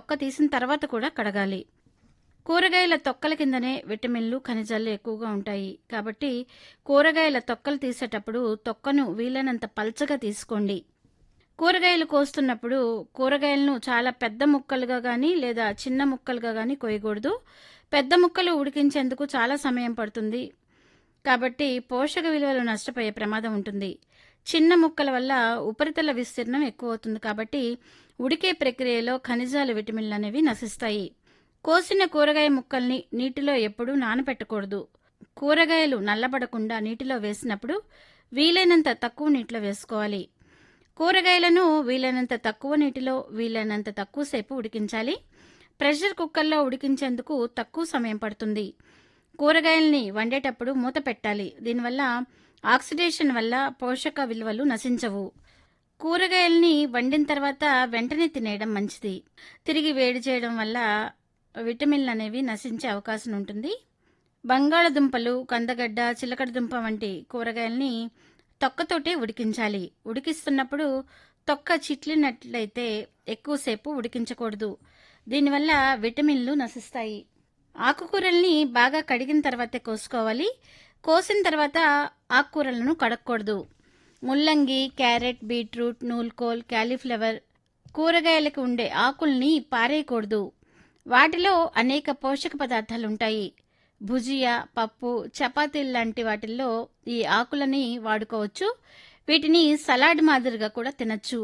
తొక్క తీసిన తర్వాత కూడా కడగాలి కూరగాయల తొక్కల కిందనే విటమిన్లు ఖనిజాలు ఎక్కువగా ఉంటాయి కాబట్టి కూరగాయల తొక్కలు తీసేటప్పుడు తొక్కను వీలైనంత పల్చగా తీసుకోండి కూరగాయలు కోస్తున్నప్పుడు కూరగాయలను చాలా పెద్ద ముక్కలుగా కానీ లేదా చిన్న ముక్కలుగా కానీ కోయకూడదు పెద్ద ముక్కలు ఉడికించేందుకు చాలా సమయం పడుతుంది కాబట్టి పోషక విలువలు నష్టపోయే ప్రమాదం ఉంటుంది చిన్న ముక్కల వల్ల ఉపరితల విస్తీర్ణం ఎక్కువ అవుతుంది కాబట్టి ఉడికే ప్రక్రియలో ఖనిజాలు విటమిన్లు అనేవి నశిస్తాయి కోసిన కూరగాయ ముక్కల్ని నీటిలో ఎప్పుడూ నానబెట్టకూడదు కూరగాయలు నల్లబడకుండా నీటిలో వేసినప్పుడు వీలైనంత తక్కువ నీటిలో వేసుకోవాలి కూరగాయలను వీలైనంత తక్కువ నీటిలో వీలైనంత తక్కువసేపు ఉడికించాలి ప్రెషర్ కుక్కర్లో ఉడికించేందుకు తక్కువ సమయం పడుతుంది కూరగాయల్ని వండేటప్పుడు మూత పెట్టాలి దీనివల్ల ఆక్సిడేషన్ వల్ల పోషక విలువలు నశించవు కూరగాయల్ని వండిన తర్వాత వెంటనే తినేయడం మంచిది తిరిగి వేడి చేయడం వల్ల విటమిన్లు అనేవి నశించే అవకాశం ఉంటుంది బంగాళదుంపలు కందగడ్డ చిలకడదుంప వంటి కూరగాయల్ని తొక్కతోటే ఉడికించాలి ఉడికిస్తున్నప్పుడు తొక్క చిట్లినట్లయితే ఎక్కువసేపు ఉడికించకూడదు దీనివల్ల విటమిన్లు నశిస్తాయి ఆకుకూరల్ని బాగా కడిగిన తర్వాతే కోసుకోవాలి కోసిన తర్వాత ఆకుకూరలను కడగకూడదు ముల్లంగి క్యారెట్ బీట్రూట్ నూల్కోల్ క్యాలీఫ్లవర్ కూరగాయలకు ఉండే ఆకుల్ని పారేయకూడదు వాటిలో అనేక పోషక పదార్థాలు ఉంటాయి భుజియా పప్పు చపాతీలు లాంటి వాటిల్లో ఈ ఆకులని వాడుకోవచ్చు వీటిని సలాడ్ మాదిరిగా కూడా తినచ్చు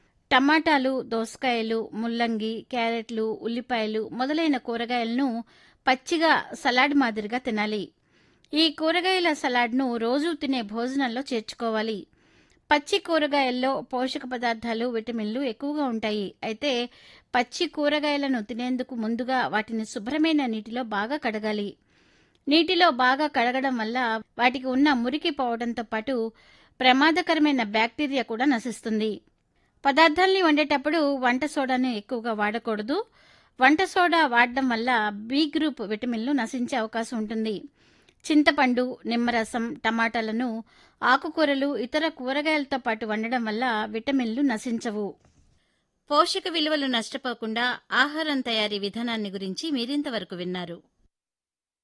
టమాటాలు దోసకాయలు ముల్లంగి క్యారెట్లు ఉల్లిపాయలు మొదలైన కూరగాయలను పచ్చిగా సలాడ్ మాదిరిగా తినాలి ఈ కూరగాయల సలాడ్ను రోజు తినే భోజనంలో చేర్చుకోవాలి పచ్చి కూరగాయల్లో పోషక పదార్థాలు విటమిన్లు ఎక్కువగా ఉంటాయి అయితే పచ్చి కూరగాయలను తినేందుకు ముందుగా వాటిని శుభ్రమైన నీటిలో బాగా కడగాలి నీటిలో బాగా కడగడం వల్ల వాటికి ఉన్న మురికి పోవడంతో పాటు ప్రమాదకరమైన బ్యాక్టీరియా కూడా నశిస్తుంది పదార్థాల్ని వండేటప్పుడు వంట సోడాను ఎక్కువగా వాడకూడదు వంట సోడా వాడడం వల్ల బి గ్రూప్ విటమిన్లు నశించే అవకాశం ఉంటుంది చింతపండు నిమ్మరసం టమాటాలను ఆకుకూరలు ఇతర కూరగాయలతో పాటు వండడం వల్ల విటమిన్లు నశించవు పోషక విలువలు నష్టపోకుండా ఆహారం తయారీ విధానాన్ని గురించి మీరింతవరకు విన్నారు